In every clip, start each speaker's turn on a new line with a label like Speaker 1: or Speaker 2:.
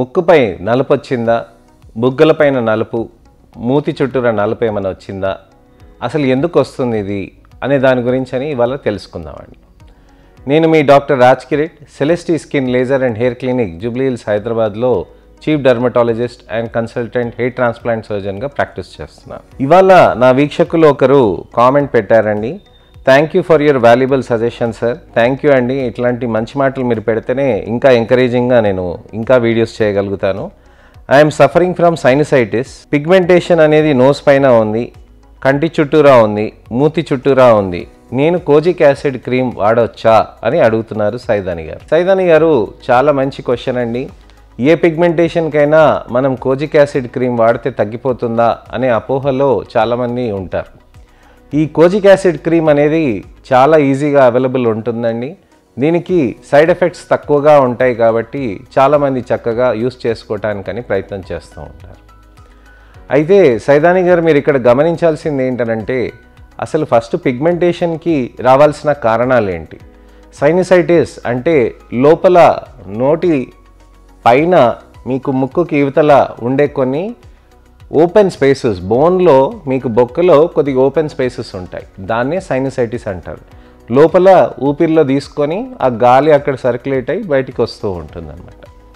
Speaker 1: ముక్కుపై నలుపు వచ్చిందా బుగ్గలపైన నలుపు మూతి చుట్టూరా నలుపు ఏమైనా వచ్చిందా అసలు ఎందుకు వస్తుంది ఇది అనే దాని గురించి అని ఇవాళ తెలుసుకుందామండి నేను మీ doctor Raj Kireet Celestee skin laser and hair clinic Jubilee Hills హైదరాబాద్లో chief dermatologist and consultant hair transplant సర్జన్గా ప్రాక్టీస్ చేస్తున్నాను ఇవాళ నా వీక్షకులు ఒకరు కామెంట్ పెట్టారండి thank you for your valuable suggestion sir thank you అండి ఇట్లాంటి మంచి మాటలు మీరు పెడితేనే ఇంకా ఎంకరేజింగ్గా నేను ఇంకా వీడియోస్ చేయగలుగుతాను I'm suffering from sinusitis pigmentation అనేది నోస్ పైన ఉంది కంటి చుట్టూరా ఉంది మూతి చుట్టూరా ఉంది నేను కోజిక్ యాసిడ్ క్రీమ్ వాడవచ్చా అని అడుగుతున్నారు సైదాని గారు సైదాని గారు చాలా మంచి క్వశ్చన్ అండి ఏ పిగ్మెంటేషన్కైనా మనం కోజిక్ యాసిడ్ క్రీమ్ వాడితే తగ్గిపోతుందా అనే అపోహలో చాలామంది ఉంటారు ఈ కోజిక్ యాసిడ్ క్రీమ్ అనేది చాలా ఈజీగా అవైలబుల్ ఉంటుందండి దీనికి సైడ్ ఎఫెక్ట్స్ తక్కువగా ఉంటాయి కాబట్టి చాలామంది చక్కగా యూస్ చేసుకోవటానికని ప్రయత్నం చేస్తూ ఉంటారు అయితే సైదాని గారు మీరు ఇక్కడ గమనించాల్సింది ఏంటనంటే అసలు ఫస్ట్ పిగ్మెంటేషన్కి రావాల్సిన కారణాలు ఏంటి సైనసైటిస్ అంటే లోపల నోటి పైన మీకు ముక్కుకి ఇవతల ఉండే కొన్ని ఓపెన్ స్పేసెస్ బోన్లో మీకు బొక్కలో కొద్దిగా ఓపెన్ స్పేసెస్ ఉంటాయి దాన్నే సైనసైటిస్ అంటారు లోపల ఊపిరిలో తీసుకొని ఆ గాలి అక్కడ సర్క్యులేట్ అయ్యి బయటికి వస్తూ ఉంటుందన్నమాట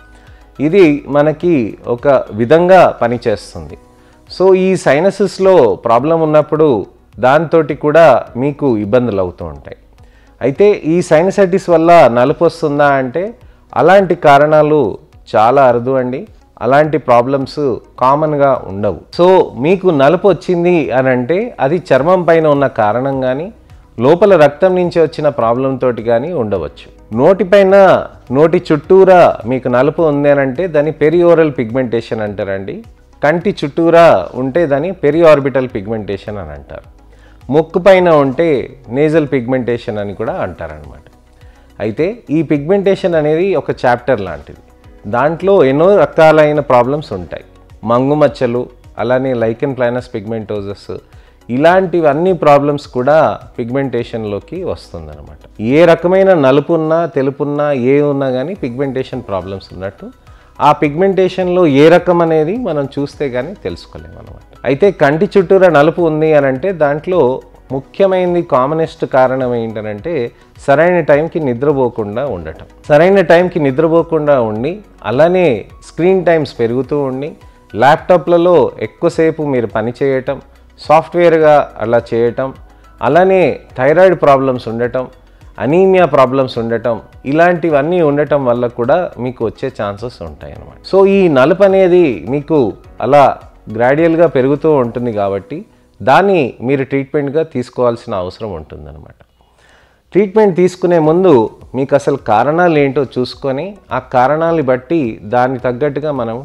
Speaker 1: ఇది మనకి ఒక విధంగా పనిచేస్తుంది సో ఈ సైనసెస్లో ప్రాబ్లం ఉన్నప్పుడు దాంతో కూడా మీకు ఇబ్బందులు అవుతూ ఉంటాయి అయితే ఈ సైనసైటిస్ వల్ల నలుపు వస్తుందా అంటే అలాంటి కారణాలు చాలా అరుదు అండి అలాంటి ప్రాబ్లమ్స్ కామన్గా ఉండవు సో మీకు నలుపు వచ్చింది అని అంటే అది చర్మం పైన ఉన్న కారణం కానీ లోపల రక్తం నుంచి వచ్చిన ప్రాబ్లం తోటి కానీ ఉండవచ్చు నోటిపైన నోటి చుట్టూరా మీకు నలుపు ఉంది అని అంటే దాన్ని పెరియోరల్ పిగ్మెంటేషన్ అంటారండి కంటి చుట్టూరా ఉంటే దాన్ని పెరిఆర్బిటల్ పిగ్మెంటేషన్ అని అంటారు ముక్కు పైన ఉంటే నేజల్ పిగ్మెంటేషన్ అని కూడా అంటారనమాట అయితే ఈ పిగ్మెంటేషన్ అనేది ఒక చాప్టర్ లాంటిది దాంట్లో ఎన్నో రకాలైన ప్రాబ్లమ్స్ ఉంటాయి మంగు మచ్చలు అలానే లైకెన్ ప్లానస్ పిగ్మెంటోజస్ ఇలాంటివన్నీ ప్రాబ్లమ్స్ కూడా పిగ్మెంటేషన్లోకి వస్తుందన్నమాట ఏ రకమైన నలుపు ఉన్నా తెలుపున్నా ఏ ఉన్నా కానీ పిగ్మెంటేషన్ ప్రాబ్లమ్స్ ఉన్నట్టు ఆ పిగ్మెంటేషన్లో ఏ రకం అనేది మనం చూస్తే కానీ తెలుసుకోలేము అనమాట అయితే కంటి చుట్టూరా నలుపు ఉంది అని అంటే దాంట్లో ముఖ్యమైనది కామనెస్ట్ కారణం ఏంటనంటే సరైన టైంకి నిద్రపోకుండా ఉండటం సరైన టైంకి నిద్రపోకుండా ఉండి అలానే స్క్రీన్ టైమ్స్ పెరుగుతూ ఉండి ల్యాప్టాప్లలో ఎక్కువసేపు మీరు పని చేయటం సాఫ్ట్వేర్గా అలా చేయటం అలానే థైరాయిడ్ ప్రాబ్లమ్స్ ఉండటం అనీమియా ప్రాబ్లమ్స్ ఉండటం ఇలాంటివన్నీ ఉండటం వల్ల కూడా మీకు వచ్చే ఛాన్సెస్ ఉంటాయి అన్నమాట సో ఈ నలుపు అనేది మీకు అలా గ్రాడ్యువల్గా పెరుగుతూ ఉంటుంది కాబట్టి దాన్ని మీరు ట్రీట్మెంట్గా తీసుకోవాల్సిన అవసరం ఉంటుందన్నమాట ట్రీట్మెంట్ తీసుకునే ముందు మీకు అసలు కారణాలు ఏంటో చూసుకొని ఆ కారణాలని బట్టి దాన్ని తగ్గట్టుగా మనం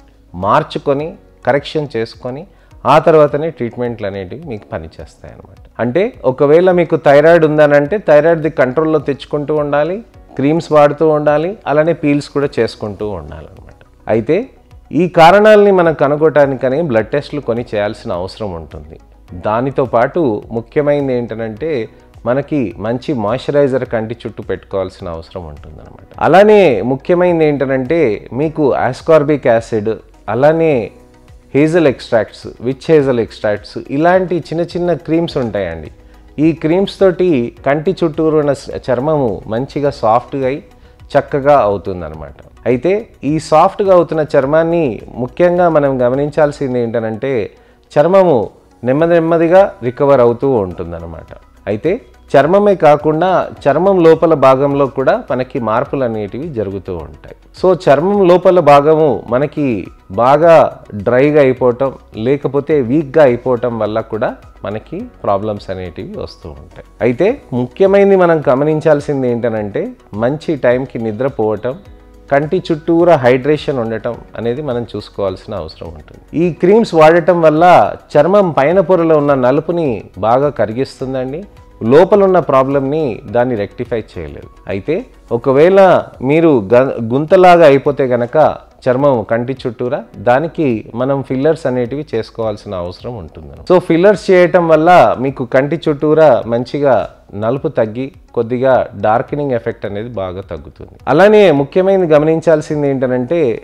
Speaker 1: మార్చుకొని కరెక్షన్ చేసుకొని ఆ తర్వాతనే ట్రీట్మెంట్లు అనేటివి మీకు పనిచేస్తాయి అన్నమాట అంటే ఒకవేళ మీకు థైరాయిడ్ ఉందనంటే థైరాయిడ్ది కంట్రోల్లో తెచ్చుకుంటూ ఉండాలి క్రీమ్స్ వాడుతూ ఉండాలి అలానే పీల్స్ కూడా చేసుకుంటూ ఉండాలన్నమాట అయితే ఈ కారణాలని మనం కనుగొనడానికని బ్లడ్ టెస్ట్లు కొని చేయాల్సిన అవసరం ఉంటుంది దానితో పాటు ముఖ్యమైనది ఏంటంటే మనకి మంచి మాయిశ్చరైజర్ కంటి చుట్టూ పెట్టుకోవాల్సిన అవసరం ఉంటుందన్నమాట అలానే ముఖ్యమైనది ఏంటంటే మీకు ఆస్కార్బిక్ యాసిడ్ అలానే hazel extracts witch hazel extracts ఇలాంటి చిన్న చిన్న క్రీమ్స్ ఉంటాయండి ఈ క్రీమ్స్ తోటి కంటి చుట్టూరు ఉన్న చర్మము మంచిగా సాఫ్ట్గా అయి చక్కగా అవుతుందన్నమాట అయితే ఈ సాఫ్ట్గా అవుతున్న చర్మాన్ని ముఖ్యంగా మనం గమనించాల్సింది ఏంటంటే చర్మము నెమ్మది నెమ్మదిగా రికవర్ అవుతూ ఉంటుందన్నమాట అయితే చర్మమే కాకుండా చర్మం లోపల భాగంలో కూడా మనకి మార్పులు అనేటివి జరుగుతూ ఉంటాయి సో చర్మం లోపల భాగము మనకి బాగా డ్రైగా అయిపోవటం లేకపోతే వీక్గా అయిపోవటం వల్ల కూడా మనకి ప్రాబ్లమ్స్ అనేటివి వస్తూ ఉంటాయి అయితే ముఖ్యమైనది మనం గమనించాల్సింది ఏంటనంటే మంచి టైంకి నిద్రపోవటం కంటి చుట్టూరా హైడ్రేషన్ ఉండటం అనేది మనం చూసుకోవాల్సిన అవసరం ఉంటుంది ఈ క్రీమ్స్ వాడటం వల్ల చర్మం పైన పొరలో ఉన్న నలుపుని బాగా కరిగిస్తుందండి లోపల ఉన్న ప్రాబ్లమ్ని దాన్ని రెక్టిఫై చేయలేదు అయితే ఒకవేళ మీరు గ గుంతలాగా అయిపోతే గనక చర్మం కంటి చుట్టూరా దానికి మనం ఫిల్లర్స్ అనేటివి చేసుకోవాల్సిన అవసరం ఉంటుంది సో ఫిల్లర్స్ చేయటం వల్ల మీకు కంటి చుట్టూరా మంచిగా నలుపు తగ్గి కొద్దిగా డార్కెనింగ్ ఎఫెక్ట్ అనేది బాగా తగ్గుతుంది అలానే ముఖ్యమైనది గమనించాల్సింది ఏంటంటే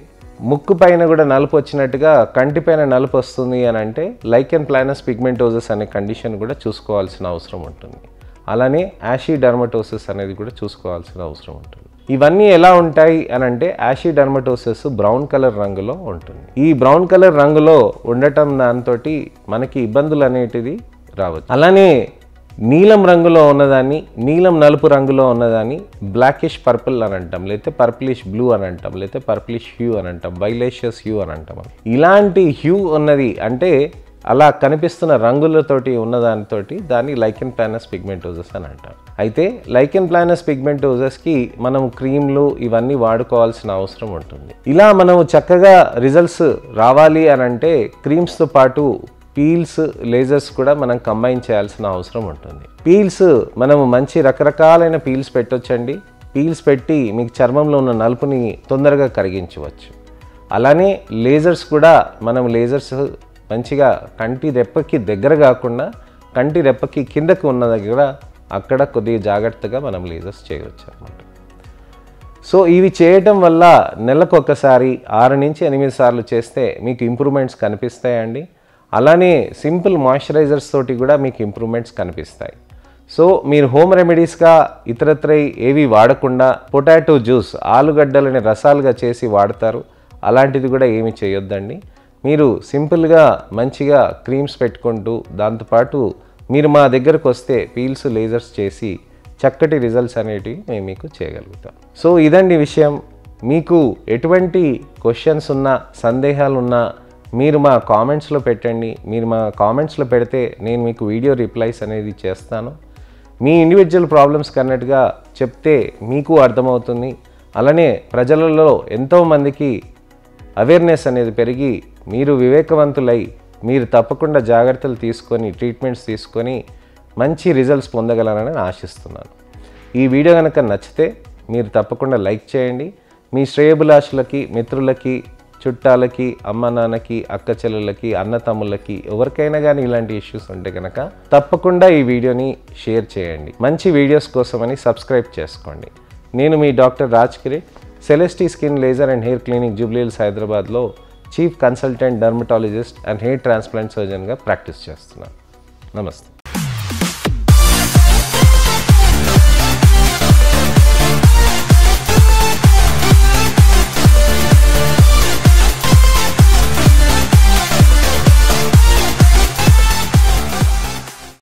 Speaker 1: ముక్కు పైన కూడా నలుపు వచ్చినట్టుగా కంటి పైన నలుపు వస్తుంది అని అంటే లైకెన్ ప్లానస్ పిగ్మెంటోజస్ అనే కండిషన్ కూడా చూసుకోవాల్సిన అవసరం ఉంటుంది అలానే యాషీ డర్మటోసిస్ అనేది కూడా చూసుకోవాల్సిన అవసరం ఉంటుంది ఇవన్నీ ఎలా ఉంటాయి అని అంటే యాషీ డర్మటోసిస్ బ్రౌన్ కలర్ రంగులో ఉంటుంది ఈ బ్రౌన్ కలర్ రంగులో ఉండటం దాంతో మనకి ఇబ్బందులు అనేటిది రావచ్చు అలానే నీలం రంగులో ఉన్నదాన్ని నీలం నలుపు రంగులో ఉన్నదాన్ని బ్లాకిష్ పర్పుల్ అని అంటాం లేకపోతే పర్పులిష్ బ్లూ అని అంటాం లేకపోతే పర్పులిష్ హ్యూ అని అంటాం వైలేషియస్ హ్యూ అని అంటాం ఇలాంటి హ్యూ ఉన్నది అంటే అలా కనిపిస్తున్న రంగులతోటి ఉన్నదానితోటి దాన్ని లైకెన్ ప్లానస్ పిగ్మెంటోజస్ అని అంటాం అయితే లైకెన్ ప్లానస్ పిగ్మెంటోజస్కి మనం క్రీమ్లు ఇవన్నీ వాడుకోవాల్సిన అవసరం ఉంటుంది ఇలా మనం చక్కగా రిజల్ట్స్ రావాలి అని అంటే క్రీమ్స్తో పాటు పీల్స్ లేజర్స్ కూడా మనం కంబైన్ చేయాల్సిన అవసరం ఉంటుంది పీల్స్ మనము మంచి రకరకాలైన పీల్స్ పెట్టొచ్చండి పీల్స్ పెట్టి మీకు చర్మంలో ఉన్న నలుపుని తొందరగా కరిగించవచ్చు అలానే లేజర్స్ కూడా మనం లేజర్స్ మంచిగా కంటి రెప్పకి దగ్గర కాకుండా కంటి రెప్పకి కిందకి ఉన్న దగ్గర అక్కడ కొద్దిగా జాగ్రత్తగా మనం లేజర్స్ చేయవచ్చు అనమాట సో ఇవి చేయటం వల్ల నెలకు ఒకసారి ఆరు నుంచి ఎనిమిది సార్లు చేస్తే మీకు ఇంప్రూవ్మెంట్స్ కనిపిస్తాయండి అలానే సింపుల్ మాయిశ్చరైజర్స్ తోటి కూడా మీకు ఇంప్రూవ్మెంట్స్ కనిపిస్తాయి సో మీరు హోమ్ రెమెడీస్గా ఇతరత్రై ఏవి వాడకుండా పొటాటో జ్యూస్ ఆలుగడ్డలని రసాలుగా చేసి వాడతారు అలాంటిది కూడా ఏమి చేయొద్దండి మీరు సింపుల్గా మంచిగా క్రీమ్స్ పెట్టుకుంటూ దాంతోపాటు మీరు మా దగ్గరకు వస్తే పీల్స్ లేజర్స్ చేసి చక్కటి రిజల్ట్స్ అనేటివి మేము మీకు చేయగలుగుతాం సో ఇదండి విషయం మీకు ఎటువంటి క్వశ్చన్స్ ఉన్నా సందేహాలు ఉన్నా మీరు మా కామెంట్స్లో పెట్టండి మీరు మా కామెంట్స్లో పెడితే నేను మీకు వీడియో రిప్లైస్ అనేది చేస్తాను మీ ఇండివిజువల్ ప్రాబ్లమ్స్ కన్నట్టుగా చెప్తే మీకు అర్థమవుతుంది అలానే ప్రజలలో ఎంతోమందికి అవేర్నెస్ అనేది పెరిగి మీరు వివేకవంతులై మీరు తప్పకుండా జాగ్రత్తలు తీసుకొని ట్రీట్మెంట్స్ తీసుకొని మంచి రిజల్ట్స్ పొందగలరని నేను ఆశిస్తున్నాను ఈ వీడియో కనుక నచ్చితే మీరు తప్పకుండా లైక్ చేయండి మీ శ్రేయభిలాషులకి మిత్రులకి చుట్టాలకి అమ్మ నాన్నకి అక్క చెల్లెళ్ళకి అన్న తమ్ముళ్ళకి ఎవరికైనా కానీ ఇలాంటి ఇష్యూస్ ఉంటే కనుక తప్పకుండా ఈ వీడియోని షేర్ చేయండి మంచి వీడియోస్ కోసమని సబ్స్క్రైబ్ చేసుకోండి నేను మీ doctor Raj Kireet Celestee skin laser and hair clinic Jubilee Hills హైదరాబాద్లో chief consultant dermatologist and hair transplant సర్జన్గా ప్రాక్టీస్ చేస్తున్నాను నమస్తే